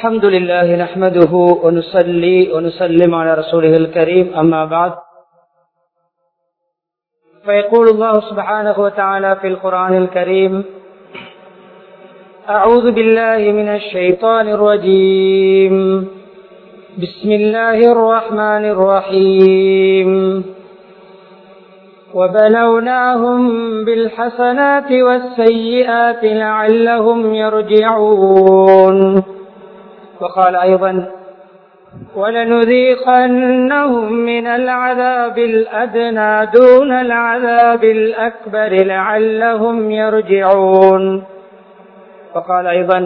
الحمد لله نحمده ونصلي ونسلم على رسوله الكريم أما بعد فيقول الله سبحانه وتعالى في القرآن الكريم أعوذ بالله من الشيطان الرجيم بسم الله الرحمن الرحيم وبلوناهم بالحسنات والسيئات لعلهم يرجعون وقال أيضا ولنذيقنهم من العذاب الأدنى دون العذاب الأكبر لعلهم يرجعون وقال أيضا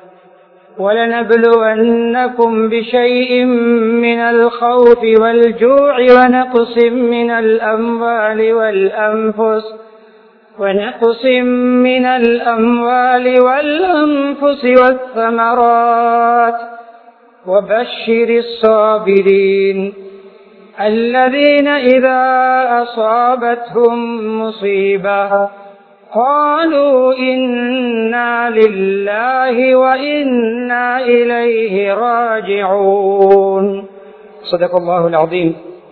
ولنبلونكم بشيء من الخوف والجوع ونقص من الأموال والأنفس ونقص من الأموال والأنفس والثمرات وبشر الصابرين الذين إذا أصابتهم مصيبة قالوا إنا لله وإنا إليه راجعون صدق الله العظيم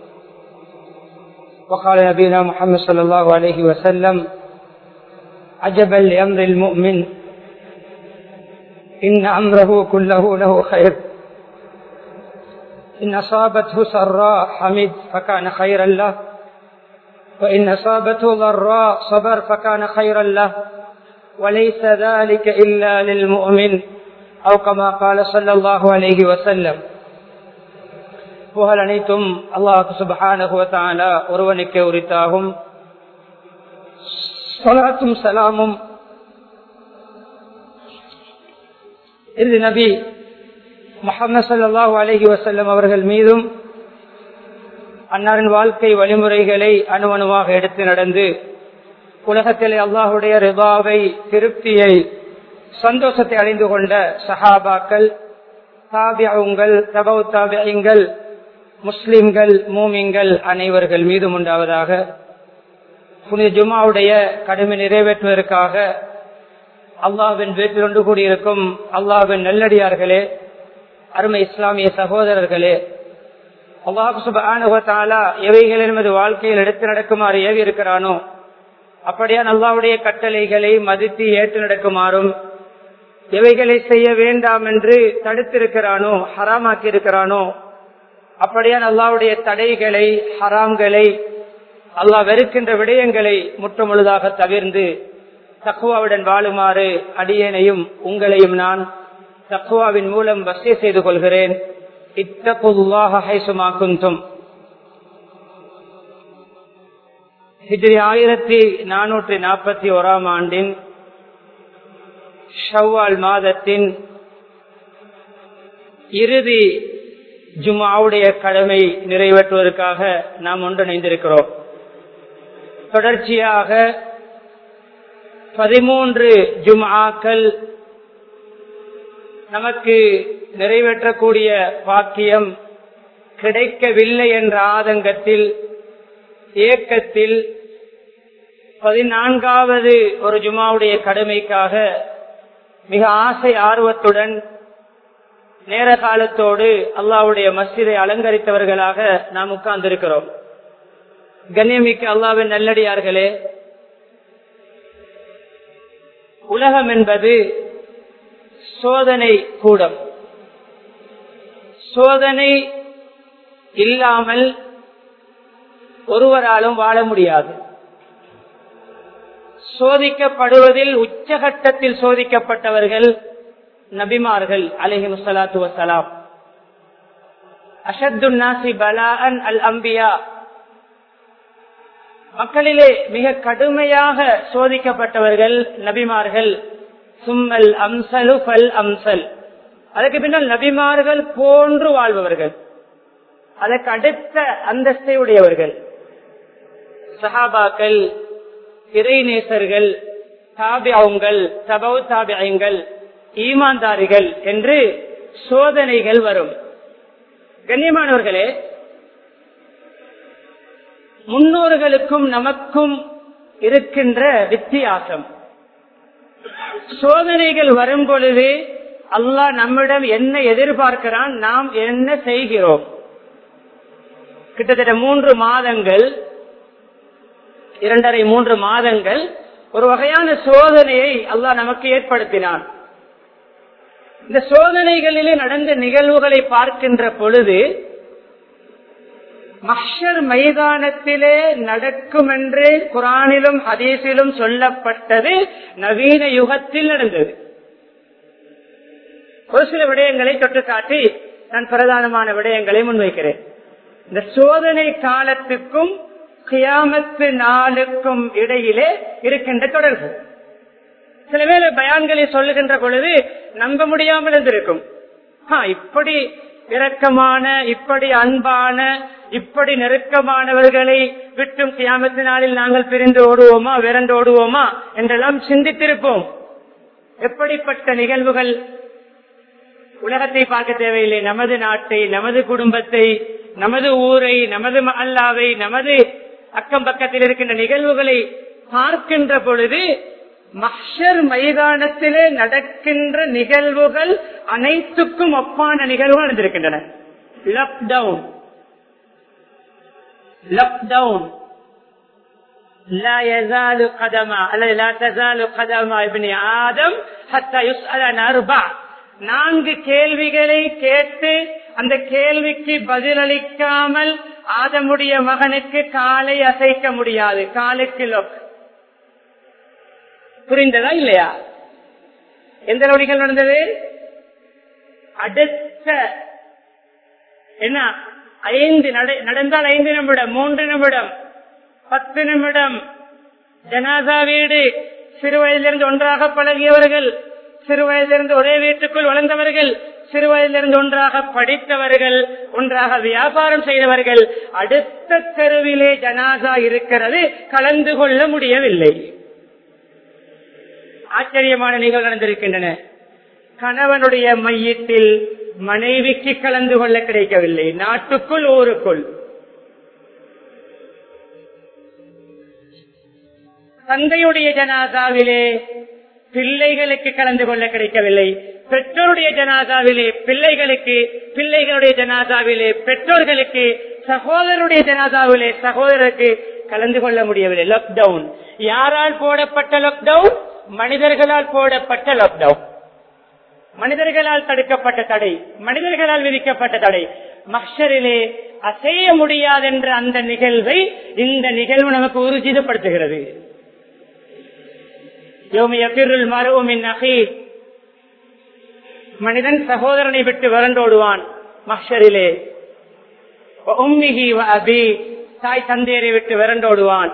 وقال نبينا محمد صلى الله عليه وسلم عجبا لأمر المؤمن إن أمره كله له خير إن أصابته سراء حمد فكان خيرا له وإن أصابته ضراء صبر فكان خيرا له وليس ذلك إلا للمؤمن أو كما قال صلى الله عليه وسلم புகழ் அனைத்தும் அல்லாஹு சுபஹானகுவத்தாலா ஒருவனுக்கே உரித்தாகும் சொலாத்தும் சலாமும் இறுதி நபி முகமது சல்லாஹூ அலஹி வசல்லம் அவர்கள் மீதும் அன்னாரின் வாழ்க்கை வழிமுறைகளை அணுவணுவாக எடுத்து நடந்து உலகத்திலே அல்லாஹுடைய ரிபாவை திருப்தியை சந்தோஷத்தை அடைந்து கொண்ட சஹாபாக்கள் தாபியங்கள் தபவு தாபியங்கள் முஸ்லிம்கள் மூமிங்கள் அனைவர்கள் மீதும் உண்டாவதாக புனித ஜுமாவுடைய கடமை நிறைவேற்றுவதற்காக அல்லாவின் வீட்டில் ஒன்று கூடியிருக்கும் அல்லாவின் நல்லடியார்களே அருமை இஸ்லாமிய சகோதரர்களே அல்லாஹு சுபானுகத்தாலா எவைகள் என்பது வாழ்க்கையில் எடுத்து நடக்குமாறு ஏவி இருக்கிறானோ அப்படியான் அல்லாவுடைய கட்டளைகளை மதித்து ஏற்று நடக்குமாறும் எவைகளை செய்ய வேண்டாம் என்று தடுத்திருக்கிறானோ ஹராமாக்கி இருக்கிறானோ அப்படியான் அல்லாவுடைய தடைகளை ஹராம்களை அல்லாஹ் வெறுக்கின்ற விடயங்களை முற்றுமுழுதாக தவிர்ந்து தக்குவாவுடன் வாழுமாறு அடியேனையும் உங்களையும் நான் தக்குவாவின் மூலம் வசதி செய்து கொள்கிறேன் இத்தகுல்லாஹும் ஹிஜ்ரி ஆயிரத்தி நானூற்றி நாற்பத்தி ஓராம் ஆண்டின் ஷவ்வால் மாதத்தின் இறுதி ஜுமாவுடைய கடமை நிறைவேற்றுவதற்காக நாம் ஒன்றிணைந்திருக்கிறோம் தொடர்ச்சியாக பதிமூன்று ஜுமாக்கள் நமக்கு நிறைவேற்றக்கூடிய பாக்கியம் கிடைக்கவில்லை என்ற ஆதங்கத்தில் இயக்கத்தில் பதினான்காவது ஒரு ஜுமாவுடைய கடமைக்காக மிக ஆசை ஆர்வத்துடன் நேர காலத்தோடு அல்லாவுடைய மஸ்ஜிதை அலங்கரித்தவர்களாக நாம் உட்கார்ந்திருக்கிறோம் கண்ணியமிக்க அல்லாவின் நல்லடியார்களே உலகம் என்பது சோதனை கூடம் சோதனை இல்லாமல் ஒருவராலும் வாழ முடியாது சோதிக்கப்படுவதில் உச்சகட்டத்தில் சோதிக்கப்பட்டவர்கள் நபிமார்கள் அலஹி முசலாத்து வசலாம் அஷத்து நாசி பலான் அல் அம்பியா மக்களிலே மிக கடுமையாக சோதிக்கப்பட்டவர்கள் நபிமார்கள் சும்மல் அம்சலு பல் அம்சல் அதுக்கு பின்னால் நபிமார்கள் போன்று வாழ்பவர்கள் அதற்கு அடுத்த அந்தஸ்தை உடையவர்கள் சஹாபாக்கள் இறைநேசர்கள் தாபியங்கள் தபவு தாபியங்கள் ஈமான்தாரிகள் என்று சோதனைகள் வரும் கண்ணியமானவர்களே முன்னோர்களுக்கும் நமக்கும் இருக்கின்ற வித்தியாசம் சோதனைகள் வரும் பொழுது அல்லாஹ் நம்மிடம் என்ன எதிர்பார்க்கிறான் நாம் என்ன செய்கிறோம் கிட்டத்தட்ட மூன்று மாதங்கள் இரண்டரை மூன்று மாதங்கள் ஒரு வகையான சோதனையை அல்லாஹ் நமக்கு ஏற்படுத்தினான் இந்த சோதனைகளிலே நடந்த நிகழ்வுகளை பார்க்கின்ற பொழுது மஷர் மைதானத்திலே நடக்கும் என்று குரானிலும் ஹதீஸிலும் சொல்லப்பட்டது நவீன யுகத்தில் நடந்தது ஒரு சில விடயங்களை தொட்டு காட்டி நான் பிரதானமான விடயங்களை முன்வைக்கிறேன் இந்த சோதனை காலத்துக்கும் கியாமத்து நாளுக்கும் இடையிலே இருக்கின்ற தொடர்பு சில வேளை பயான்களை சொல்லுகின்ற பொழுது நம்ப முடியாமல் இருந்திருக்கும் இப்படி இரக்கமான இப்படி அன்பான இப்படி நெருக்கமானவர்களை விட்டும் கியாமத்து நாளில் நாங்கள் பிரிந்து ஓடுவோமா விரண்டு ஓடுவோமா என்றெல்லாம் சிந்தித்திருப்போம் எப்படிப்பட்ட நிகழ்வுகள் உலகத்தை பார்க்க தேவையில்லை நமது நாட்டை நமது குடும்பத்தை நமது ஊரை நமது அல்லாவை நமது அக்கம் பக்கத்தில் இருக்கின்ற நிகழ்வுகளை பார்க்கின்ற பொழுது மஷர் மைதானத்திலே நடக்கின்ற நிகழ்வுகள் அனைத்துக்கும் ஒப்பான நிகழ்வுகள் நடந்திருக்கின்றன லாக்டவுன் லாக்டவுன் لا يزال قدم لا تزال قدم ابن آدم حتى يسأل عن أربع நான்கு கேள்விகளை கேட்டு அந்த கேள்விக்கு பதிலளிக்காமல் ஆதமுடைய மகனுக்கு காலை அசைக்க முடியாது காலுக்கு புரிந்ததா இல்லையா எந்த நொடிகள் நடந்தது அடுத்த என்ன ஐந்து நடந்தால் ஐந்து நிமிடம் மூன்று நிமிடம் பத்து நிமிடம் ஜனாதா வீடு சிறு வயதிலிருந்து ஒன்றாக பழகியவர்கள் சிறு வயதிலிருந்து ஒரே வீட்டுக்குள் வளர்ந்தவர்கள் சிறு வயதிலிருந்து ஒன்றாக படித்தவர்கள் ஒன்றாக வியாபாரம் செய்தவர்கள் அடுத்த தெருவிலே ஜனாதா இருக்கிறது கலந்து கொள்ள முடியவில்லை ஆச்சரியமான நிகழ்வு நடந்திருக்கின்றன கணவனுடைய மையத்தில் மனைவிக்கு கலந்து கொள்ள கிடைக்கவில்லை நாட்டுக்குள் ஊருக்குள் தந்தையுடைய ஜனாதாவிலே பிள்ளைகளுக்கு கலந்து கொள்ள கிடைக்கவில்லை பெற்றோருடைய ஜனாதாவிலே பிள்ளைகளுக்கு பிள்ளைகளுடைய ஜனாதாவிலே பெற்றோர்களுக்கு சகோதரருடைய ஜனாதாவிலே சகோதரருக்கு கலந்து கொள்ள முடியவில்லை லாக்டவுன் யாரால் போடப்பட்ட லாக்டவுன் மனிதர்களால் போடப்பட்ட லாக்டவுன் மனிதர்களால் தடுக்கப்பட்ட தடை மனிதர்களால் விதிக்கப்பட்ட தடை மஷரிலே அசைய முடியாதென்ற அந்த நிகழ்வை இந்த நிகழ்வு நமக்கு உறுதிப்படுத்துகிறது மனிதன் சகோதரனை விட்டு வறண்டோடுவான் மஷரிலே தாய் தந்தையரை விட்டு விரண்டோடுவான்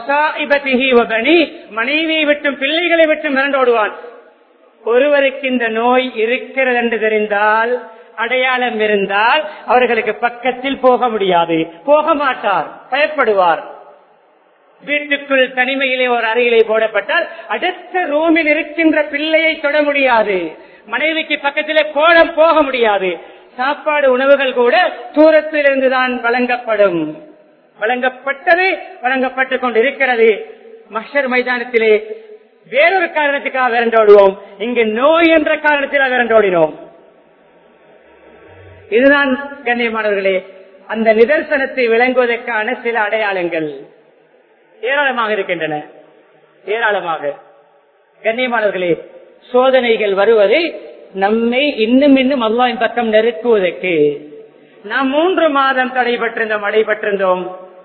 மனைவியை விட்டும் பிள்ளைகளை விட்டும் விரண்டோடுவான் ஒருவருக்கு இந்த நோய் இருக்கிறது என்று தெரிந்தால் அடையாளம் இருந்தால் அவர்களுக்கு பக்கத்தில் போக முடியாது போக மாட்டார் பயப்படுவார் வீட்டுக்குள் தனிமையிலே ஒரு அறையிலே போடப்பட்டால் அடுத்த ரூமில் இருக்கின்ற பிள்ளையை தொட முடியாது மனைவிக்கு பக்கத்திலே கோலம் போக முடியாது சாப்பாடு உணவுகள் கூட தூரத்தில் இருந்துதான் வழங்கப்படும் வழங்கப்பட்டது வழங்கப்பட்டுக் கொண்டிருக்கிறது மஷர் மைதானத்திலே வேறொரு காரணத்துக்காக விரண்டோடுவோம் இங்கு நோய் என்ற காரணத்தில் விரண்டோடினோம் இதுதான் கண்ணியமானவர்களே அந்த நிதர்சனத்தை விளங்குவதற்கான சில அடையாளங்கள் ஏராளமாக இருக்கின்றன ஏராளமாக கண்ணியமானவர்களே சோதனைகள் வருவதை நம்மை இன்னும் இன்னும் அல்லாவின் பக்கம் நெருக்குவதற்கு நாம் மூன்று மாதம் தடைபட்டிருந்தோம் அடைபட்டிருந்தோம்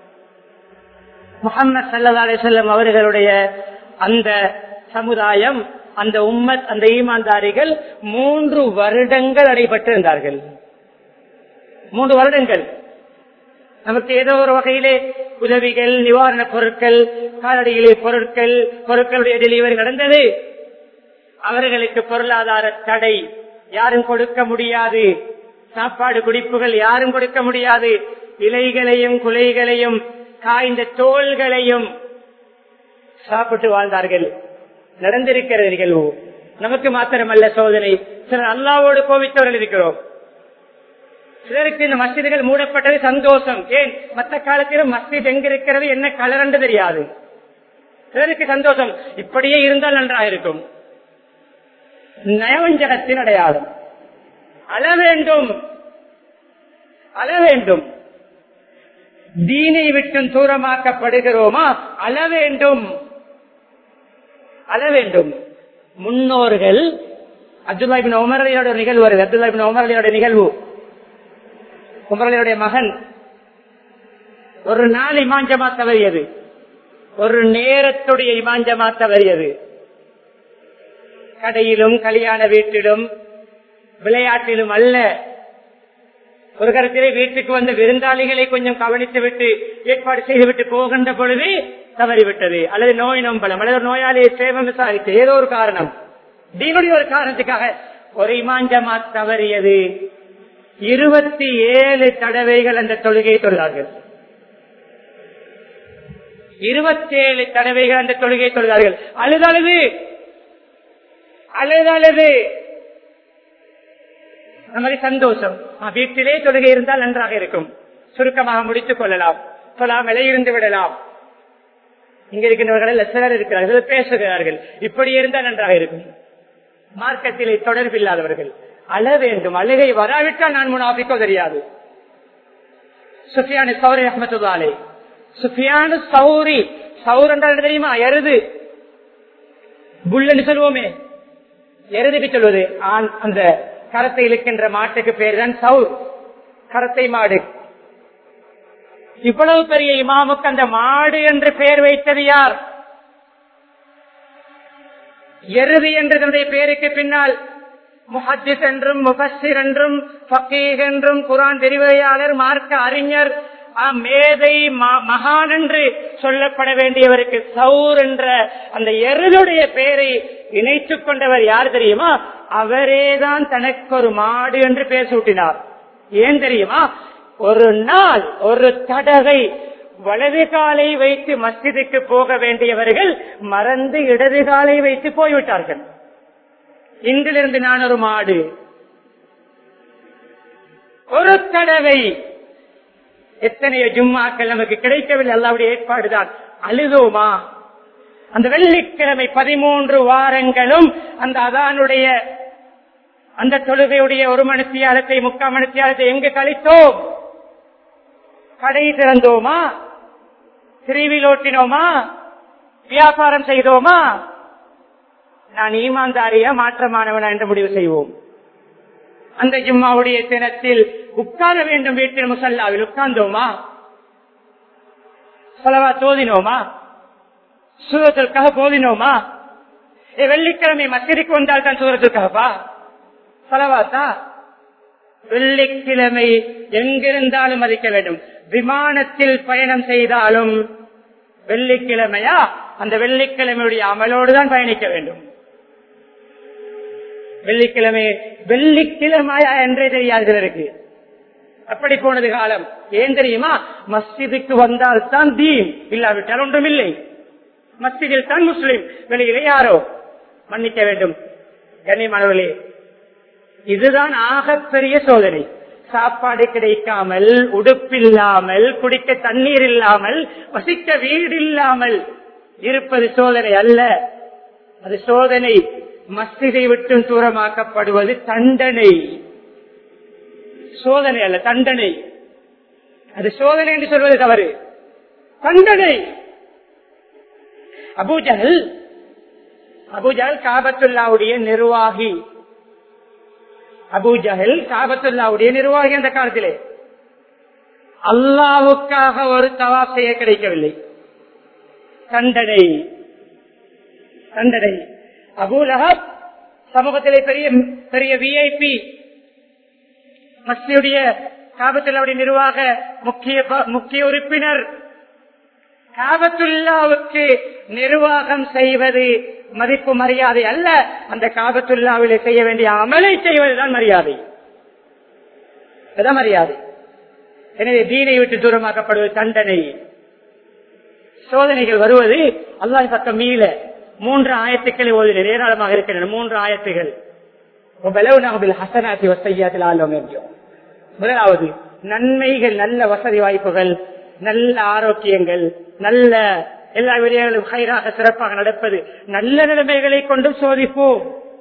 முகமது சல்லா அலிசல்லம் அவர்களுடைய அந்த சமுதாயம் அந்த உம்மத் அந்த ஈமான்தாரிகள் மூன்று வருடங்கள் அடைபட்டிருந்தார்கள் மூன்று வருடங்கள் நமக்கு ஏதோ ஒரு வகையிலே உதவிகள் நிவாரண பொருட்கள் காலடியிலே பொருட்கள் பொருட்களுடைய டெலிவரி நடந்தது அவர்களுக்கு பொருளாதார தடை யாரும் கொடுக்க முடியாது சாப்பாடு குடிப்புகள் யாரும் கொடுக்க முடியாது இலைகளையும் குலைகளையும் காய்ந்த தோள்களையும் சாப்பிட்டு வாழ்ந்தார்கள் நடந்திருக்கிறது நிகழ்வு நமக்கு மாத்திரமல்ல சோதனை சிலர் அல்லாவோடு கோவித்தவர்கள் இருக்கிறோம் சிலருக்கு இந்த மஸ்ஜிதுகள் மூடப்பட்டது சந்தோஷம் ஏன் மற்ற காலத்திலும் மஸ்ஜித் எங்க இருக்கிறது என்ன கலர் என்று தெரியாது சிலருக்கு சந்தோஷம் இப்படியே இருந்தால் நன்றாக இருக்கும் நயவஞ்சகத்தின் அடையாளம் அழ வேண்டும் அழ வேண்டும் தீனை விட்டும் தூரமாக்கப்படுகிறோமா அழ வேண்டும் அழ வேண்டும் முன்னோர்கள் அப்துல்லாபின் உமரலியோட நிகழ்வு வருது அப்துல்லாபின் உமரலியோட நிகழ்வு உமரலியுடைய மகன் ஒரு நாள் இமாஞ்சமா தவறியது ஒரு நேரத்துடைய இமாஞ்சமா தவறியது கடையிலும் கல்யாண வீட்டிலும் விளையாட்டிலும் அல்ல ஒரு கருத்திலே வீட்டுக்கு வந்த விருந்தாளிகளை கொஞ்சம் கவனித்து விட்டு ஏற்பாடு செய்துவிட்டு போகின்ற பொழுது தவறிவிட்டது அல்லது நோய் நம்பலம் அல்லது ஒரு நோயாளியை சேவம் விசாரித்து ஏதோ ஒரு காரணம் தீனுடைய ஒரு காரணத்துக்காக ஒரு இமாஞ்சமா தவறியது இருபத்தி ஏழு தடவைகள் அந்த தொழுகையை தொழுதார்கள் இருபத்தேழு தடவைகள் அந்த தொழுகையை தொழுதார்கள் அழுதழுது அழுதழுது நமது சந்தோஷம் வீட்டிலே தொழுகை இருந்தால் நன்றாக இருக்கும் சுருக்கமாக முடித்துக் கொள்ளலாம் சொல்லாமலே இருந்து விடலாம் இங்க இருக்கின்றவர்கள் சிலர் இருக்கிறார்கள் பேசுகிறார்கள் இப்படி இருந்தால் நன்றாக இருக்கும் மார்க்கத்திலே தொடர்பில்லாதவர்கள் அழ வேண்டும் அழுகை வராவிட்டால் நான் முனாபிக்கோ தெரியாது சுஃபியானு சௌரி அஹமத்துல்லாலே சுஃபியானு சௌரி சௌர் என்றால் தெரியுமா எருது புல்லன்னு சொல்லுவோமே எருதுக்கு சொல்வது அந்த கரத்தை இழுக்கின்ற மாட்டுக்கு பேர் தான் சவுர் கரத்தை மாடு இவ்வளவு பெரிய இமாமுக்கு அந்த மாடு என்று பெயர் வைத்தது யார் எருது என்றதனுடைய பெயருக்கு பின்னால் முஹத்திஸ் என்றும் முபஸ்ஸிர் என்றும் ஃபக்கீக் என்றும் குரான் தெரிவையாளர் மார்க்க அறிஞர் மேதை மகான் என்று சொல்லப்பட வேண்டியவருக்கு சவுர் என்ற அந்த எருதுடைய பெயரை இணைத்துக் கொண்டவர் யார் தெரியுமா அவரேதான் தனக்கு ஒரு மாடு என்று பேர் சூட்டினார் ஏன் தெரியுமா ஒரு நாள் ஒரு தடவை வலது காலை வைத்து மஸ்ஜிதுக்கு போக வேண்டியவர்கள் மறந்து இடது காலை வைத்து போய்விட்டார்கள் இன்றிலிருந்து நான் ஒரு மாடு ஒரு தடவை எத்தனையோ ஜும்மாக்கள் நமக்கு கிடைக்கவில்லை அல்லாவுடைய ஏற்பாடுதான் அழுதோமா அந்த வெள்ளிக்கிழமை பதிமூன்று வாரங்களும் அந்த அதானுடைய அந்த தொழுகையுடைய ஒரு மணித்தியாலத்தை முக்கால் மணித்தியாலத்தை எங்கு கழித்தோம் கடை திறந்தோமா திருவில் ஓட்டினோமா வியாபாரம் செய்தோமா நான் ஈமான்தாரியா மாற்றமானவனா என்று முடிவு செய்வோம் அந்த ஜும்மாவுடைய தினத்தில் உட்கார வேண்டும் வீட்டில் முசல்லாவில் உட்கார்ந்தோமா சொல்லவா தோதினோமா சூரத்திற்காக போதினோமா வெள்ளிக்கிழமை மசிதிக்கு வந்தால் தான் சூரத்திற்காகப்பா சொல்லவாத்தா வெள்ளிக்கிழமை எங்கிருந்தாலும் மதிக்க வேண்டும் விமானத்தில் பயணம் செய்தாலும் வெள்ளிக்கிழமையா அந்த வெள்ளிக்கிழமையுடைய அமலோடு தான் பயணிக்க வேண்டும் வெள்ளிக்கிழமை வெள்ளிக்கிழமையா என்றே தெரியாது சிலருக்கு அப்படி போனது காலம் ஏன் தெரியுமா மஸ்ஜிதுக்கு வந்தால் தான் தீன் இல்லாவிட்டால் ஒன்றும் இல்லை மஸ்ஜிதில் தான் முஸ்லிம் வெளியிலே யாரோ மன்னிக்க வேண்டும் கண்ணியமானவர்களே இதுதான் ஆகப்பெரிய சோதனை சாப்பாடு கிடைக்காமல் உடுப்பில்லாமல் குடிக்க தண்ணீர் இல்லாமல் வசிக்க வீடு இல்லாமல் இருப்பது சோதனை அல்ல அது சோதனை மஸ்திதை விட்டு தூரமாக்கப்படுவது தண்டனை சோதனை அல்ல தண்டனை அது சோதனை என்று சொல்வது தவறு தண்டனை அபூஜல் அபூஜல் காபத்துல்லாவுடைய நிர்வாகி அபூஜஹல் காபத்துல்லாவுடைய நிர்வாகி அந்த காலத்திலே அல்லாவுக்காக ஒரு தவாப் செய்ய கிடைக்கவில்லை தண்டனை தண்டனை அபூலஹப் சமூகத்திலே பெரிய பெரிய விஐபி மஸ்தியுடைய காபத்துல்லாவுடைய நிர்வாக முக்கிய முக்கிய உறுப்பினர் காபத்துல்லாவுக்கு நிர்வாகம் செய்வது மதிப்பு மரியாதை அல்ல அந்த காபத்துல்லாவில் செய்ய வேண்டிய அமலை செய்வதுதான் மரியாதை அதான் மரியாதை எனவே தீனை விட்டு தூரமாக்கப்படுவது தண்டனை சோதனைகள் வருவது அல்லாஹ் பக்கம் மீள மூன்று ஆயத்துக்களை ஓதின ஏராளமாக இருக்கின்றன மூன்று ஆயத்துகள் ஹசனாத்தி வசையாத்தில் ஆளும் என்றோம் முதலாவது நன்மைகள் நல்ல வசதி வாய்ப்புகள் நல்ல ஆரோக்கியங்கள் நல்ல எல்லா விடயங்களும் ஹைராக சிறப்பாக நடப்பது நல்ல நிலைமைகளை கொண்டு சோதிப்போம்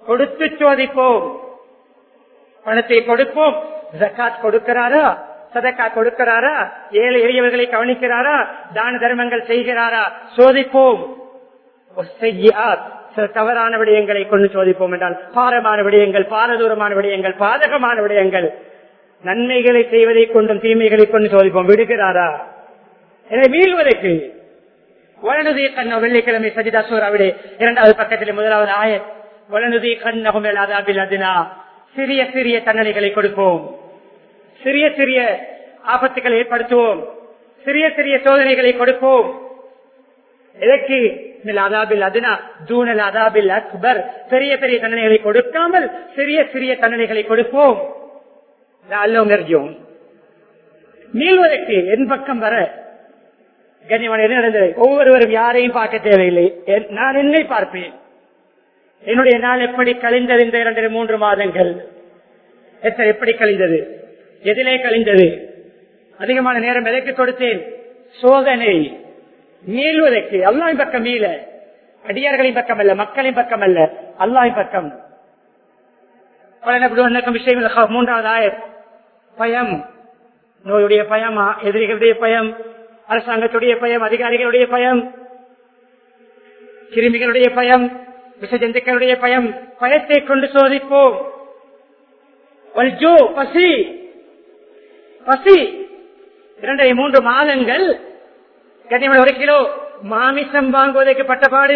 கொடுத்து சோதிப்போம் பணத்தை கொடுப்போம் ஜக்காத் கொடுக்கிறாரா சதக்கா கொடுக்கிறாரா ஏழை எளியவர்களை கவனிக்கிறாரா தான தர்மங்கள் செய்கிறாரா சோதிப்போம் ஒஸ்ஸையாத், சில தவறான விடயங்களை கொண்டு சோதிப்போம் என்றால் பாரமான விடயங்கள் பாரதூரமான விடயங்கள் பாதகமான விடயங்கள் நன்மைகளை செய்வதை கொண்டும் தீமைகளை கொண்டு சோதிப்போம் விடுகிறாரா எனவே மீள்வதற்கு வலனுதி கண்ண வெள்ளிக்கிழமை சஜிதா சூறாவிடே இரண்டாவது பக்கத்தில் முதலாவது ஆயத் வலனுதி கண்ணகும் அதாபில் அதினா சிறிய சிறிய தண்டனைகளை கொடுப்போம் சிறிய சிறிய ஆபத்துக்களை ஏற்படுத்துவோம் சிறிய சிறிய சோதனைகளை கொடுப்போம் எதற்கு அதாபில் அதினா தூணல் அதாபில் அக்பர் பெரிய பெரிய தண்டனைகளை கொடுக்காமல் சிறிய சிறிய தண்டனைகளை கொடுப்போம் அல்லோம் நெருங்கியோம் மீள்வதற்கு என் பக்கம் வர கண்ணியமான என்ன நடந்தது ஒவ்வொருவரும் யாரையும் பார்க்க தேவையில்லை என்- நான் என்னை பார்ப்பேன் என்னுடைய நாள் எப்படி கழிந்தது இந்த இரண்டு மூன்று மாதங்கள் எத்தனை எப்படி கழிந்தது எதிலே கழிந்தது அதிகமான நேரம் எதற்கு கொடுத்தேன் சோதனை மீள்வதற்கு அல்லாஹின் பக்கம் மீள அடியார்களின் பக்கம் அல்ல மக்களின் பக்கம் அல்ல அல்லாஹின் பக்கம் பலனக்கும் விஷயம் மூன்றாவது ஆயர் பயம் நோயுடைய பயம் எதிரிகளுடைய பயம் அரசாங்கத்துடைய பயம் அதிகாரிகளுடைய பயம் கிருமிகளுடைய பயம் விஷ ஜந்துக்களுடைய பயம் பயத்தை கொண்டு சோதிப்போம் வல்ஜூ, பசி பசி இரண்டரை மூன்று மாதங்கள் கண்ணியமான ஒரு கிலோ மாமிசம் வாங்குவதற்கு பட்ட பாடு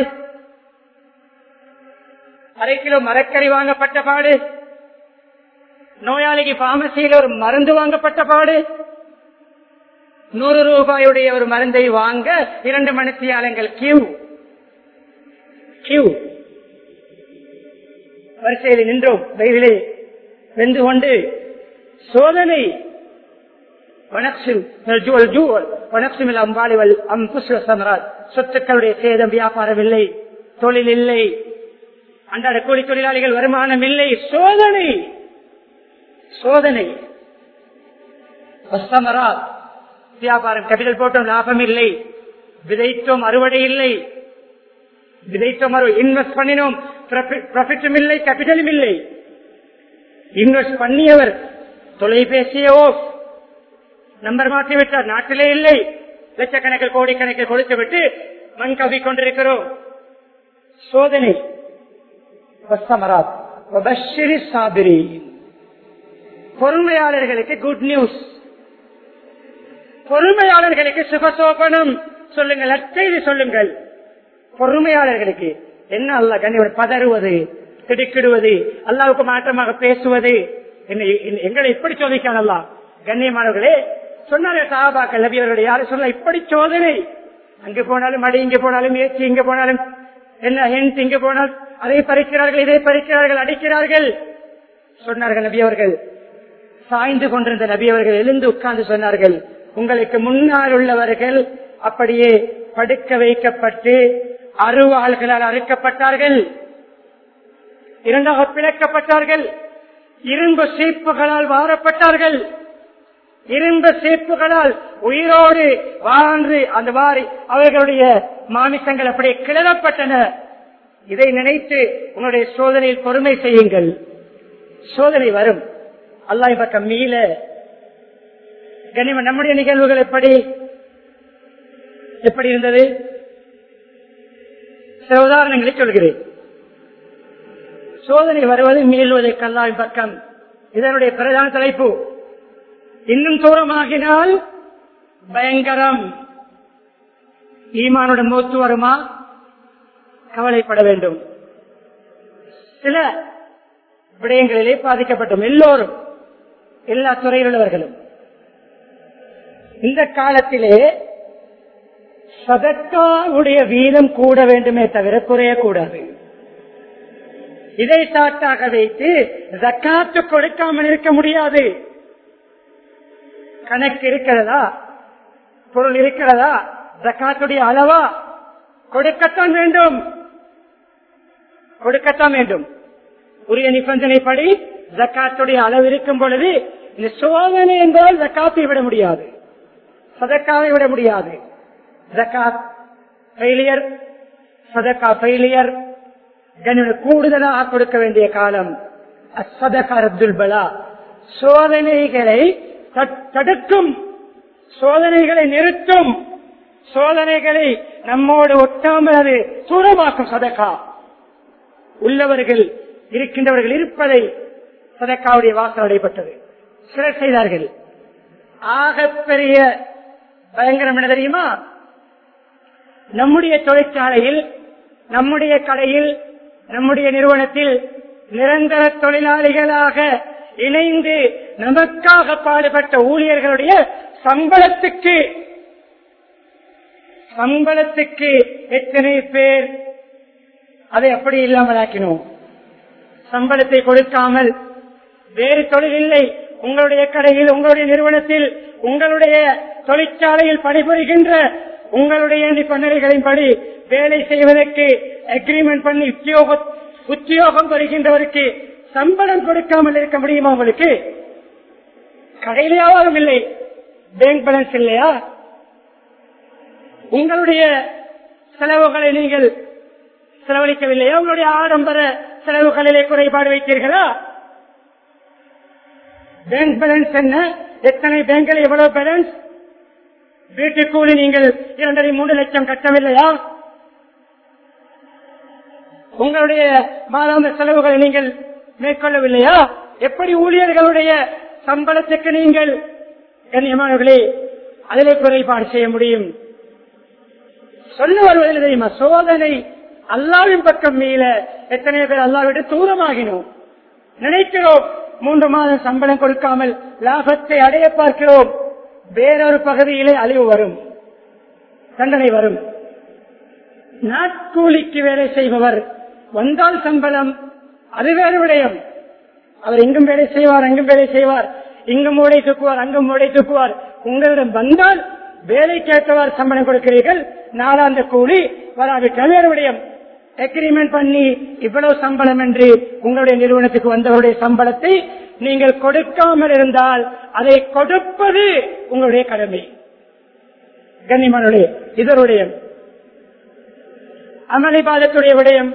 அரை கிலோ மரக்கறி வாங்கப்பட்ட பாடு நோயாளிக்கு பாமசியில் ஒரு மருந்து வாங்கப்பட்ட பாடு நூறு ரூபாயுடைய ஒரு மருந்தை வாங்க இரண்டு மணித்தியாலங்கள் கியூ கியூ வரிசையில் நின்றோம் வெயிலே வெந்து கொண்டு சோதனை வனக்சில் ஜுவல் ஜுவல் வனக்சிமில் அம்பாலிவல் அம்புஸ்வ சமராஜ் சொத்துக்களுடைய சேதம் வியாபாரம் இல்லை தொழில் இல்லை அன்றாட கூலி தொழிலாளிகள் வருமானம் இல்லை சோதனை சோதனை வசமராஜ் வியாபாரம் கேபிட்டல் போட்டோம் லாபம் இல்லை விதைத்தோம் அறுவடை இல்லை விதைத்தோம் அறுவடை இன்வெஸ்ட் பண்ணினோம் ப்ராஃபிட்டும் இல்லை கேபிட்டலும் இல்லை இன்வெஸ்ட் பண்ணியவர் தொலைபேசியோ நம்பர் மாற்றி விட்டார் நாட்டிலே இல்லை லட்சக்கணக்கில் கோடிக்கணக்கில் கொடுத்து விட்டு மண் கவி கொண்டிருக்கிறோம் சோதனை வசமராத் வபஷ்ஷிரி சாபிரீன். பொறுமையாளர்களுக்கு குட் நியூஸ் பொறுமையாளர்களுக்கு சுபசோபனம் சொல்லுங்கள் அச்செய்தி சொல்லுங்கள் பொறுமையாளர்களுக்கு என்ன அல்ல கண்ணியவர் பதறுவது திடுக்கிடுவது அல்லாவுக்கு மாற்றமாக பேசுவது என்னை என்னை- எங்களை எப்படி சோதிக்கான் அல்லா கண்ணியமானவர்களே சொன்னார்கள் சாபாக்கள் நபியவர்களுடைய யாரும் சொல்ல இப்படி சோதனை அங்கு போனாலும் மடி இங்கு போனாலும் ஏச்சி இங்கு போனாலும் என்ன ஹென்ட் இங்கு போனால் அதை பறிக்கிறார்கள் இதை பறிக்கிறார்கள் அடிக்கிறார்கள் சொன்னார்கள் நபி அவர்கள் சாய்ந்து கொண்டிருந்த நபி அவர்கள் எழுந்து உட்கார்ந்து சொன்னார்கள் உங்களுக்கு முன்னால் உள்ளவர்கள் அப்படியே படுக்க வைக்கப்பட்டு அருவாள்களால் அறுக்கப்பட்டார்கள் இரண்டாக பிளக்கப்பட்டார்கள் இரும்பு சீப்புகளால் வாரப்பட்டார்கள் இரும்பு சீப்புகளால் உயிரோடு வாழ்ந்து அந்த வாரி அவர்களுடைய மாமிசங்கள் அப்படியே கிளறப்பட்டன இதை நினைத்து உங்களுடைய சோதனையில் பொறுமை செய்யுங்கள் சோதனை வரும் அல்லாஹ் பக்கம் மீள கனிம நம்முடைய நிகழ்வுகள் எப்படி எப்படி இருந்தது சில உதாரணங்களை சொல்கிறேன் சோதனை வருவது மீள்வதற்கு அல்லாஹ் பக்கம் இதனுடைய பிரதான தலைப்பு இன்னும் தூரமாகினால் பயங்கரம் ஈமானுடன் மூத்து வருமா கவலைப்பட வேண்டும் சில விடயங்களிலே பாதிக்கப்பட்டோம் எல்லோரும் எல்லா துறையில் உள்ளவர்களும் இந்த காலத்திலே சதக்காவுடைய வீதம் கூட வேண்டுமே தவிர குறையக்கூடாது இதை சாட்டாக வைத்து ஜக்காத்து கொடுக்காமல் இருக்க முடியாது கணக்கு இருக்கிறதா பொருள் இருக்கிறதா ஜக்காத்துடைய அளவா கொடுக்கத்தான் வேண்டும் கொடுக்கத்தான் வேண்டும் உரிய நிபந்தனைப்படி ஜக்காத்துடைய அளவு இருக்கும் பொழுது இந்த சோதனை என்றால் ஜக்காத்தை விட முடியாது சதக்காவை விட முடியாது ஜக்காத் ஃபெயிலியர் சதக்கா ஃபெயிலியர் கண்ணியம் கூடுதலாக கொடுக்க வேண்டிய காலம் அசதகரத்துல் பலா சோதனைகளை தட்- தடுக்கும் சோதனைகளை நிறுத்தும் சோதனைகளை நம்மோடு ஒட்டாமல் அது தூரமாக்கும் சதகா உள்ளவர்கள் இருக்கின்றவர்கள் இருப்பதை சதக்காவுடைய வாசல் அடைபட்டது சிலர் செய்தார்கள் ஆகப்பெரிய பயங்கரம் என்ன தெரியுமா நம்முடைய தொழிற்சாலையில் நம்முடைய கடையில் நம்முடைய நிறுவனத்தில் நிரந்தர தொழிலாளிகளாக இணைந்து நமக்காக பாடுபட்ட ஊழியர்களுடைய சம்பளத்துக்கு சம்பளத்துக்கு எத்தனை பேர் அதை அப்படி இல்லாமல் ஆக்கினோம் சம்பளத்தை கொடுக்காமல் வேறு தொழில் இல்லை உங்களுடைய கடையில் உங்களுடைய நிறுவனத்தில் உங்களுடைய தொழிற்சாலையில் பணிபுரிகின்ற உங்களுடைய நிபந்தனைகளின்படி வேலை செய்வதற்கு அக்ரிமெண்ட் பண்ணி உத்தியோக உத்தியோகம் பெறுகின்றவருக்கு சம்பளம் கொடுக்காமல் இருக்க முடியுமா உங்களுக்கு கடையிலேயாவது இல்லை பேங்க் பேலன்ஸ் இல்லையா உங்களுடைய செலவுகளை நீங்கள் செலவழிக்கவில்லையா உங்களுடைய ஆடம்பர செலவுகளிலே குறைபாடு வைத்தீர்களா பேங்க் பேலன்ஸ் என்ன எத்தனை பேங்கில் எவ்வளவு பேலன்ஸ் வீட்டு கூலி நீங்கள் இரண்டரை மூன்று லட்சம் கட்டவில்லையா உங்களுடைய மாதாந்த செலவுகளை நீங்கள் மேற்கொள்ளவில்லையா எப்படி ஊழியர்களுடைய சம்பளத்துக்கு நீங்கள் கண்ணியமானவர்களே அதிலே குறைபாடு செய்ய முடியும் சொல்ல வருவதில் தெரியுமா சோதனை அல்லாவின் பக்கம் மீள எத்தனை பேர் அல்லாவிட்டு தூரமாகினோம் நினைக்கிறோம் மூன்று மாதம் சம்பளம் கொடுக்காமல் லாபத்தை அடைய பார்க்கிறோம் வேறொரு பகுதியிலே அழிவு வரும் தண்டனை வரும் நாட்கூலிக்கு வேலை செய்பவர் வந்தால் சம்பளம் அது வேறு விடயம் அவர் இங்கும் வேலை செய்வார் அங்கும் வேலை செய்வார் இங்கும் மூடை தூக்குவார் அங்கும் மூடை தூக்குவார் உங்களிடம் வந்தால் வேலை கேட்டவார் சம்பளம் கொடுக்கிறீர்கள் நாலாந்த கூலி வராவிட்டால் வேறு விடயம் அக்ரிமெண்ட் பண்ணி இவ்வளவு சம்பளம் என்று உங்களுடைய நிறுவனத்துக்கு வந்தவருடைய சம்பளத்தை நீங்கள் கொடுக்காமல் இருந்தால் அதை கொடுப்பது உங்களுடைய கடமை கண்ணிமனுடைய இதனுடைய அமளிபாதத்துடைய விடயம்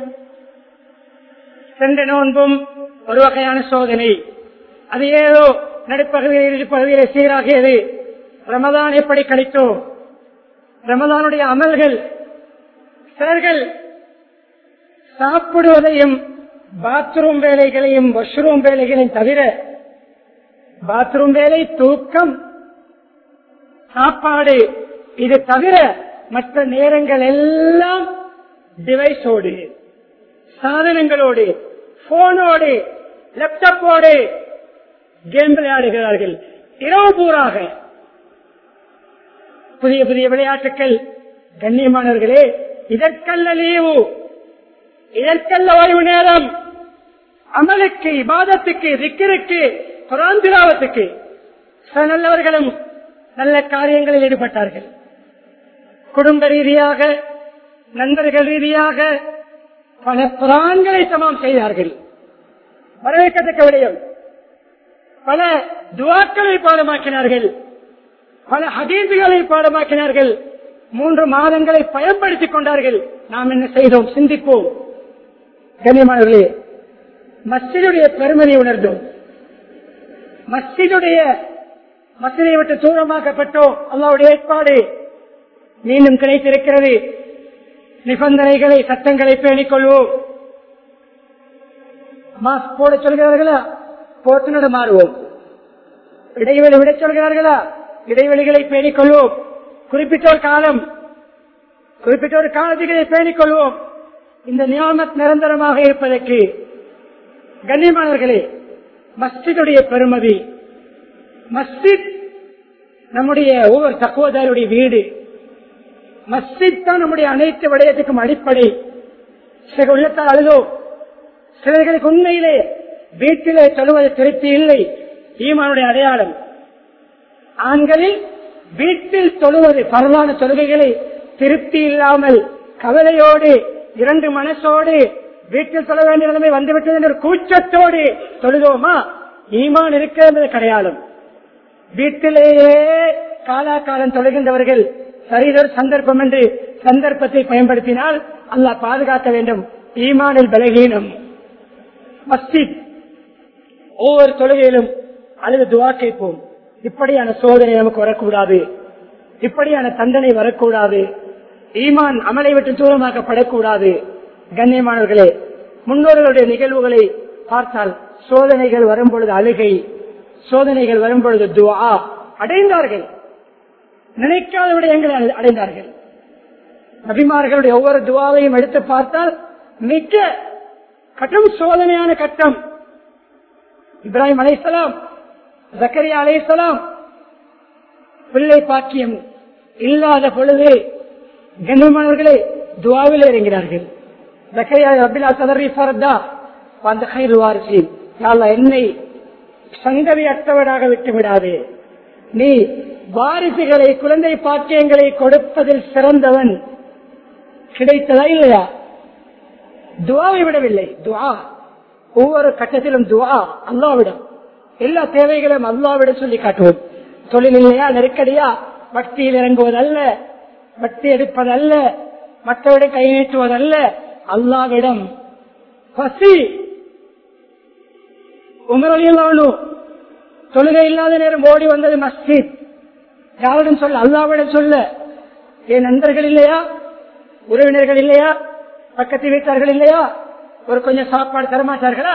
சென்ற நோன்பும் ஒரு வகையான சோதனை அது ஏதோ நடுப்பகுதியில் இருப்பகுதியிலே சீராகியது ரமதான் எப்படி கழித்தோம் ரமதானுடைய அமல்கள் சிலர்கள் சாப்பிடுவதையும் பாத்ரூம் வேலைகளையும் வாஷ்ரூம் வேலைகளையும் தவிர பாத்ரூம் வேலை தூக்கம் சாப்பாடு இது தவிர மற்ற நேரங்கள் எல்லாம் டிவைஸோடு சாதனங்களோடு போனோடு லேப்டாப்போடு கேம் விளையாடுகிறார்கள் இரவு பூராக புதிய புதிய விளையாட்டுகள் கண்ணியமானவர்களே இதற்கல்ல லீவு இதற்கல்ல ஓய்வு நேரம் அமலுக்கு இபாதத்துக்கு திக்கிற்கு புராந்திராவத்துக்கு சில நல்லவர்களும் நல்ல காரியங்களில் ஈடுபட்டார்கள் குடும்ப ரீதியாக நண்பர்கள் ரீதியாக பல புறான்களை சமம் செய்தார்கள் வரவேற்கத்தக்க விடயம் பல துவாக்களை பாடமாக்கினார்கள் பல ஹதீசுகளை பாடமாக்கினார்கள் மூன்று மாதங்களை பயன்படுத்திக் கொண்டார்கள் நாம் என்ன செய்தோம் சிந்திப்போம் கண்ணியமானவர்களே மஸ்ஜிதுடைய பெருமதி உணர்ந்தோம் மஸ்ஜிதுடைய மஸ்ஜிதை விட்டு தூரமாக்கப்பட்டோம் அல்லாவுடைய ஏற்பாடு மீண்டும் கிடைத்திருக்கிறது நிபந்தனைகளை சட்டங்களை பேணிக் கொள்வோம் மாஸ்க் போட சொல்கிறார்களா போட்டு நட மாறுவோம் இடைவெளி விட சொல்கிறார்களா இடைவெளிகளை பேணிக் கொள்வோம் குறிப்பிட்ட ஒரு காலம் குறிப்பிட்ட ஒரு காலத்துகளை பேணிக் கொள்வோம் இந்த நியாமத் நிரந்தரமாக இருப்பதற்கு கண்ணியமானவர்களே மஸ்ஜிதுடைய பெருமதி மஸ்ஜித் நம்முடைய ஒவ்வொரு தக்குவதாருடைய வீடு மஸ்ஜித் தான் நம்முடைய அனைத்து விடயத்துக்கும் அடிப்படை சில உள்ளத்தால் அழுதோ சிலர்களுக்கு உண்மையிலே வீட்டிலே சொல்லுவது திருப்தி இல்லை ஈமானுடைய அடையாளம் ஆண்களில் வீட்டில் தொழுவது பரவான தொழுகைகளை திருப்தி இல்லாமல் கவலையோடு இரண்டு மனசோடு வீட்டில் சொல்ல வேண்டிய நிலைமை வந்துவிட்டது என்ற கூச்சத்தோடு தொழுதோமா ஈமான் இருக்கிறது கிடையாது வீட்டிலேயே காலாகாலம் தொழுகின்றவர்கள் சரிதொரு சந்தர்ப்பம் என்று சந்தர்ப்பத்தை பயன்படுத்தினால் அல்லாஹ் பாதுகாக்க வேண்டும் ஈமானில் பலகீனம் மஸ்ஜித் ஒவ்வொரு தொழுகையிலும் அல்லது துவா கேட்போம் இப்படியான சோதனை நமக்கு வரக்கூடாது இப்படியான தண்டனை வரக்கூடாது ஈமான் அமலை விட்டு தூரமாக்கப்படக்கூடாது கண்ணியமானவர்களே முன்னோர்களுடைய நிகழ்வுகளை பார்த்தால் சோதனைகள் வரும் பொழுது அழுகை சோதனைகள் வரும் பொழுது துவா அடைந்தார்கள் நினைக்காத விடயங்களை அடை- அடைந்தார்கள் நபிமார்களுடைய ஒவ்வொரு துவாவையும் எடுத்து பார்த்தால் மிக கட்டம் சோதனையான கட்டம் இப்ராஹிம் அலைசலாம் ஜக்கரியா அலைசலாம் பிள்ளை பாக்கியம் இல்லாத பொழுது கண்ணியமானவர்களே துவாவில் இறங்கினார்கள் ஜக்கரியா ரபிலா சதரி ஃபரதா அந்த கைது வாரிசி என்னை சங்கவி அற்றவராக விட்டு விடாதே நீ வாரிசுகளை குழந்தை பாக்கியங்களை கொடுப்பதில் சிறந்தவன் கிடைத்ததா இல்லையா துவாவை விடவில்லை துவா ஒவ்வொரு கட்டத்திலும் துவா அல்லாவிடம் எல்லா தேவைகளும் அல்லாவிடம் சொல்லி காட்டுவோம் தொழில் இல்லையா நெருக்கடியா பக்தியில் இறங்குவதல்ல பக்தி எடுப்பதல்ல மற்றவரிடம் கை நீட்டுவதல்ல அல்லாவிடம் பசி உமரலியலானு தொழுகை இல்லாத நேரம் ஓடி வந்தது மஸ்ஜித் யாரிடம் சொல்ல அல்லாவிடம் சொல்ல என் நண்பர்கள் இல்லையா உறவினர்கள் இல்லையா பக்கத்து வீட்டார்கள் இல்லையா ஒரு கொஞ்சம் சாப்பாடு தரமாட்டார்களா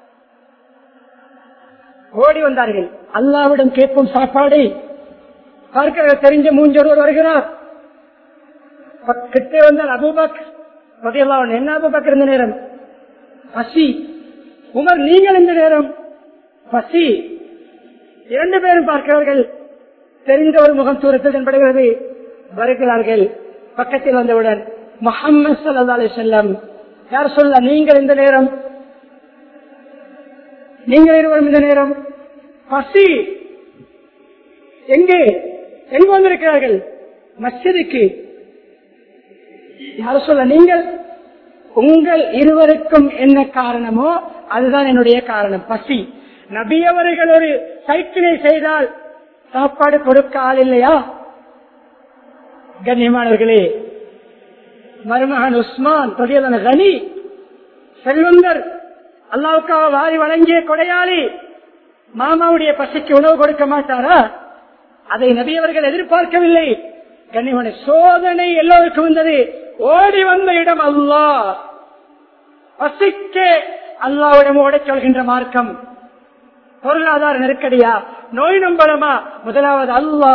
ஓடி வந்தார்கள் அல்லாவிடம் கேட்போம் சாப்பாடை பார்க்கிற தெரிஞ்ச மூஞ்சொருவர் வருகிறார் கிட்டே வந்தால் அபூபக் ரலியல்லாஹு என்ன அபூபக் இருந்த நேரம் பசி உமர் நீங்கள் இந்த நேரம் பசி இரண்டு பேரும் பார்க்கிறார்கள் தெரிந்த ஒரு முகம் தூரத்தில் தென்படுகிறது வருகிறார்கள் பக்கத்தில் வந்தவுடன் முகம்மது சல்லா அலி செல்லம் யார் சொல்ல நீங்கள் இந்த நேரம் நீங்கள் இருவரும் இந்த நேரம் பசி எங்கே எங்கு வந்திருக்கிறார்கள் மஸ்ஜிதுக்கு யார் சொல்ல நீங்கள் உங்கள் இருவருக்கும் என்ன காரணமோ அதுதான் என்னுடைய காரணம் பசி நபி அவர்கள் ஒரு சைக்கிளை செய்தால் சாப்பாடு கொடுக்க ஆள் இல்லையா கண்ணியமானவர்களே மருமகன் உஸ்மான் தொழிலான கனி செல்வந்தர் அல்லாவுக்காக வாரி வழங்கிய கொடையாளி மாமாவுடைய பசிக்கு உணவு கொடுக்க மாட்டாரா அதை நபியவர்கள் எதிர்பார்க்கவில்லை கண்ணியமான சோதனை எல்லோருக்கும் வந்தது ஓடி வந்த இடம் அல்லா பசிக்க அல்லாவிடம் ஓடச் சொல்கின்ற மார்க்கம் பொருளாதார நெருக்கடியா நோய் நம்பலமா முதலாவது அல்லா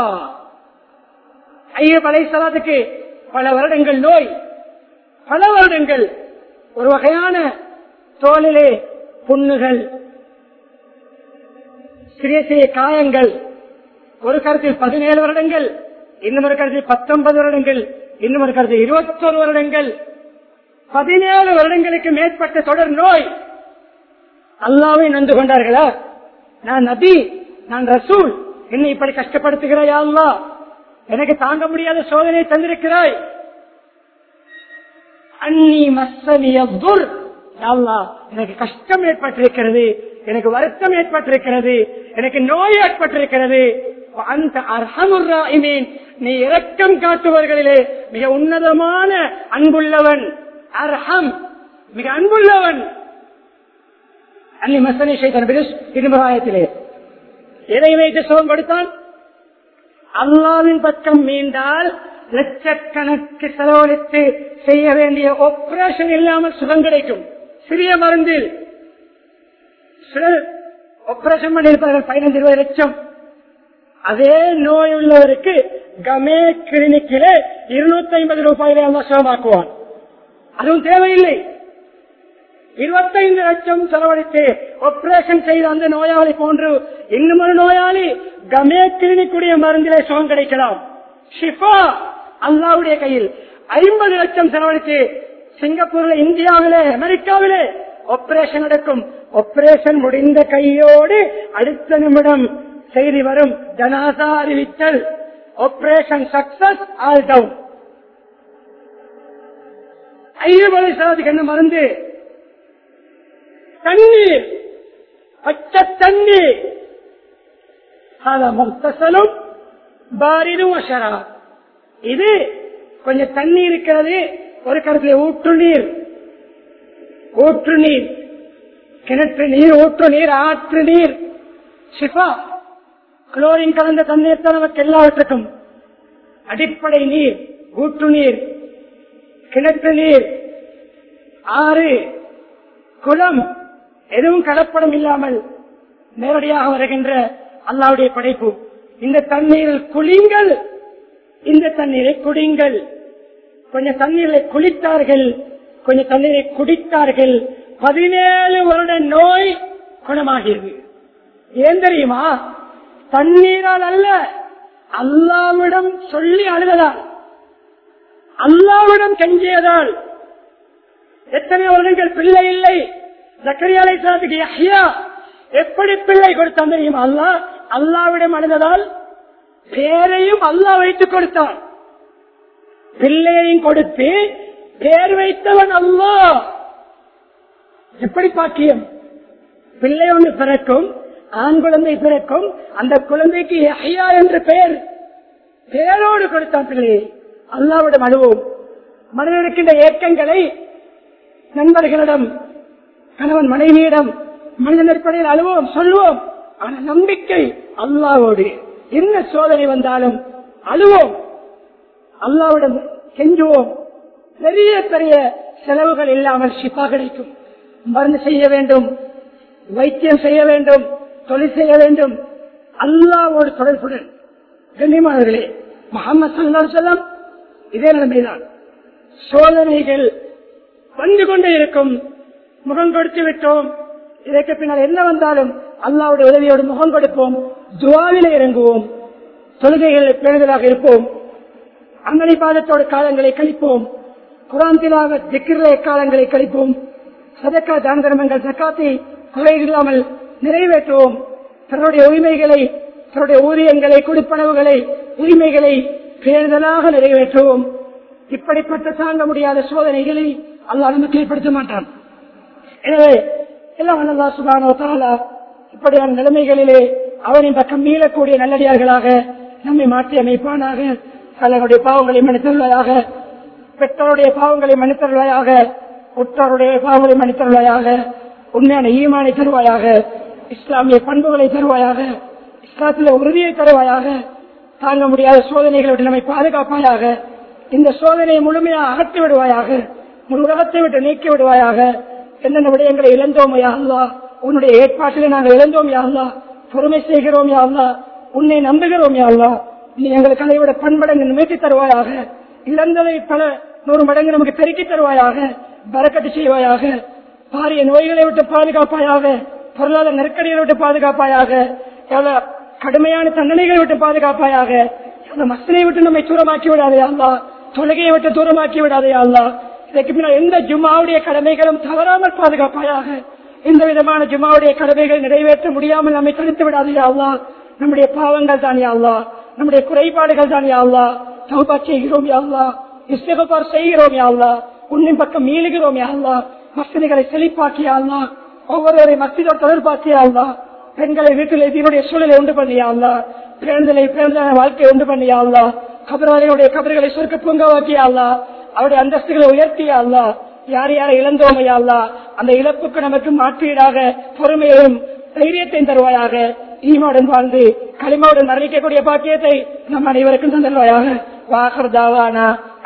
ஐயப் அலைசலாத்துக்கு பல வருடங்கள் நோய் பல வருடங்கள் ஒரு வகையான தோலிலே புண்ணுகள் சிறிய சிறிய காயங்கள் ஒரு கருத்தில் பதினேழு வருடங்கள் இன்னும் ஒரு கருத்தில் பத்தொன்பது வருடங்கள் இன்னும் ஒரு கருத்தில் இருபத்தொரு வருடங்கள் பதினேழு வருடங்களுக்கு மேற்பட்ட தொடர் நோய் அல்லாவை நொந்து கொண்டார்களா நான் நபி நான் ரசூல் என்னை இப்படி கஷ்டப்படுத்துகிறாய் அல்லா எனக்கு தாங்க முடியாத சோதனை தந்திருக்கிறாய் அன்னி மசனிய துர் அல்லா எனக்கு கஷ்டம் ஏற்பட்டிருக்கிறது எனக்கு வருத்தம் ஏற்பட்டிருக்கிறது எனக்கு நோய் ஏற்பட்டிருக்கிறது அந்த அர்ஹமுர்ராயிமீன் நீ இரக்கம் காட்டுவர்களிலே மிக உன்னதமான அன்புள்ளவன் அர்ஹம் மிக அன்புள்ளவன் அன்னி மசனி செய்தான் திருமகாயத்திலே எதை வைத்து சுகம் கொடுத்தான் அல்லாவின் பக்கம் மீண்டால் லட்சக்கணக்கு செலவழித்து செய்ய வேண்டிய ஆபரேஷன் இல்லாமல் சுகம் கிடைக்கும் சிறிய மருந்தில் சிலர் ஆபரேஷன் பண்ணியிருப்பார்கள் பதினைந்து இருபது லட்சம் அதே நோய் உள்ளவருக்கு கமே கிளினிக்கிலே இருநூத்தி ஐம்பது ரூபாயிலே அல்லா சுகமாக்குவான் அதுவும் தேவையில்லை இருபத்தைந்து லட்சம் செலவழித்து ஆபரேஷன் செய்த அந்த நோயாளி போன்று இன்னும் ஒரு நோயாளி கமே கிளினிக்குடைய மருந்திலே சுகம் கிடைக்கலாம் ஷிஃபா அல்லாவுடைய கையில் ஐம்பது லட்சம் செலவழித்து சிங்கப்பூர்ல இந்தியாவிலே அமெரிக்காவிலே ஆபரேஷன் நடக்கும் ஆபரேஷன் முடிந்த கையோடு அடுத்த நிமிடம் செய்தி வரும் ஜனாசா அறிவித்தல் ஆபரேஷன் சக்சஸ் ஆல் டவுன் ஐயபலை சாதிக்கு என்ன மருந்து தண்ணீர் பச்சை தண்ணீர் முக்தசலும் பாரிதும் அஷரா இது கொஞ்சம் தண்ணி இருக்கிறது ஒரு கருத்துல ஊற்று நீர் ஊற்று நீர் கிணற்று நீர் ஊற்று நீர் ஆற்று நீர் சிஃபா குளோரின் கலந்த தண்ணீர் தான் நமக்கு எல்லாவற்றுக்கும் அடிப்படை நீர் ஊற்று நீர் கிணற்று நீர் ஆறு குளம் எதுவும் கலப்படம் இல்லாமல் நேரடியாக வருகின்ற அல்லாவுடைய படைப்பு இந்த தண்ணீரில் குளிங்கள் இந்த தண்ணீரை குடிங்கள் கொஞ்சம் தண்ணீரை குளித்தார்கள் கொஞ்சம் தண்ணீரை குடித்தார்கள் பதினேழு வருட நோய் குணமாகிறது ஏன் தெரியுமா தண்ணீரால் அல்ல அல்லாவிடம் சொல்லி அழுததால் அல்லாவிடம் கெஞ்சியதால் எத்தனை வருடங்கள் பிள்ளை இல்லை சக்கரியாலை சாத்துக்கு யஹ்யா எப்படி பிள்ளை கொடுத்தான் தெரியுமா அல்லா அல்லாவிடம் அழுததால் பேரையும் அல்லாஹ் வைத்துக் கொடுத்தான் பிள்ளையையும் கொடுத்து பேர் வைத்தவன் அல்லா எப்படி பாக்கியம் பிள்ளை ஒன்று பிறக்கும் ஆண் குழந்தை பிறக்கும் அந்த குழந்தைக்கு ஐயா என்று பெயர் பேரோடு கொடுத்தான் பிள்ளையை அல்லாவிடம் அழுவோம் மனதில் இருக்கின்ற ஏக்கங்களை நண்பர்களிடம் கணவன் மனைவியிடம் மனிதன் அடிப்படையில் அழுவோம் சொல்லுவோம் ஆனா நம்பிக்கை அல்லாவோடு என்ன சோதனை வந்தாலும் அழுவோம் அல்லாவிடம் கெஞ்சுவோம் பெரிய பெரிய செலவுகள் இல்லாமல் ஷிப்பா கிடைக்கும் மருந்து செய்ய வேண்டும் வைத்தியம் செய்ய வேண்டும் தொழில் செய்ய வேண்டும் அல்லாவோடு தொடர்புடன் கண்ணியமானவர்களே முகமது சல்லா செல்லம் இதே நிலைமைதான் சோதனைகள் வந்து கொண்டே இருக்கும் முகம் கொடுத்து விட்டோம் இதற்கு பின்னால் என்ன வந்தாலும் அல்லாவுடைய உதவியோடு முகம் கொடுப்போம் துவாவில இறங்குவோம் தொழுகைகள் பேணுதலாக இருப்போம் அங்கனை பாதத்தோடு காலங்களை கழிப்போம் குராந்திலாக திக்கிற காலங்களை கழிப்போம் சதக்கா தான தர்மங்கள் சக்காத்தை குறை இல்லாமல் நிறைவேற்றுவோம் தன்னுடைய உரிமைகளை தன்னுடைய ஊதியங்களை கொடுப்பனவுகளை உரிமைகளை பேணுதலாக நிறைவேற்றுவோம் இப்படிப்பட்ட தாங்க முடியாத சோதனைகளை அல்லாஹ் நமக்கு ஏற்படுத்த மாட்டான் எனவே எல்லாம் அல்லா சுபானோ தாலா இப்படியான நிலைமைகளிலே அவனின் பக்கம் மீளக்கூடிய நல்லடியார்களாக நம்மை மாற்றி அமைப்பானாக தங்களுடைய பாவங்களை மன்னித்தருள்வாயாக பெற்றோருடைய பாவங்களை மன்னித்தருள்வாயாக உற்றாருடைய பாவங்களை மன்னித்தருள்வாயாக உண்மையான ஈமானை தருவாயாக இஸ்லாமிய பண்புகளை தருவாயாக இஸ்லாத்தில உறுதியை தருவாயாக தாங்க முடியாத சோதனைகளை விட்டு நம்மை பாதுகாப்பாயாக இந்த சோதனையை முழுமையாக அகற்றி விடுவாயாக முழு உலகத்தை விட்டு நீக்கி விடுவாயாக என்னென்ன விடயங்களை இழந்தோம் யாழ்லா உன்னுடைய ஏற்பாட்டிலே நாங்கள் இழந்தோம் யாழ்லா பொறுமை செய்கிறோம் யாழ்லா உன்னை நம்புகிறோம் யாழ்லா நீ எங்களுக்கு அதை விட பண்படங்கு நிமித்தி தருவாயாக இழந்ததை பல நூறு மடங்கு நமக்கு பெருக்கி தருவாயாக பறக்கட்டு செய்வாயாக பாரிய நோய்களை விட்டு பாதுகாப்பாயாக பொருளாதார நெருக்கடிகளை விட்டு பாதுகாப்பாயாக எவ்வளவு கடுமையான தண்டனைகளை விட்டு பாதுகாப்பாயாக எவ்வளவு மசனை விட்டு நம்மை தூரமாக்கி விடாதே அல்லா தொழுகையை விட்டு தூரமாக்கி விடாதே அல்லா இதற்கு பின்னால் எந்த ஜும்மாவுடைய கடமைகளும் தவறாமல் பாதுகாப்பாயாக இந்த விதமான ஜும்மாவுடைய கடமைகள் நிறைவேற்ற முடியாமல் நம்மை தடுத்து விடாதே அல்லா நம்முடைய பாவங்கள் தான் யாழ்லா நம்முடைய குறைபாடுகள் தான் யாழ்லா தௌபா செய்கிறோம் யாழ்லா இஸ்தகபார் செய்கிறோம் யாழ்லா உன்னின் பக்கம் மீளுகிறோம் யாழ்லா மசதிகளை செழிப்பாக்கியாள்லா ஒவ்வொருவரை மசிதோடு தொடர்பாக்கியாள்லா பெண்களை வீட்டில் இதனுடைய சூழலை உண்டு பண்ணியாள்லா பிறந்தலை பிறந்த வாழ்க்கையை உண்டு பண்ணியாள்லா கபராளிகளுடைய கபர்களை சுருக்க பூங்கவாக்கியாள்லா அவருடைய அந்தஸ்துகளை உயர்த்தியாள்லா யார் யாரை இழந்தோமையாள்லா அந்த இழப்புக்கு நமக்கு மாற்றீடாக பொறுமையையும் தைரியத்தையும் தருவாயாக ஈமாவுடன் வாழ்ந்து களிமாவுடன் மரணிக்கக்கூடிய பாக்கியத்தை நம் அனைவருக்கும் தந்தல்வாயாக வாகர் தாவானா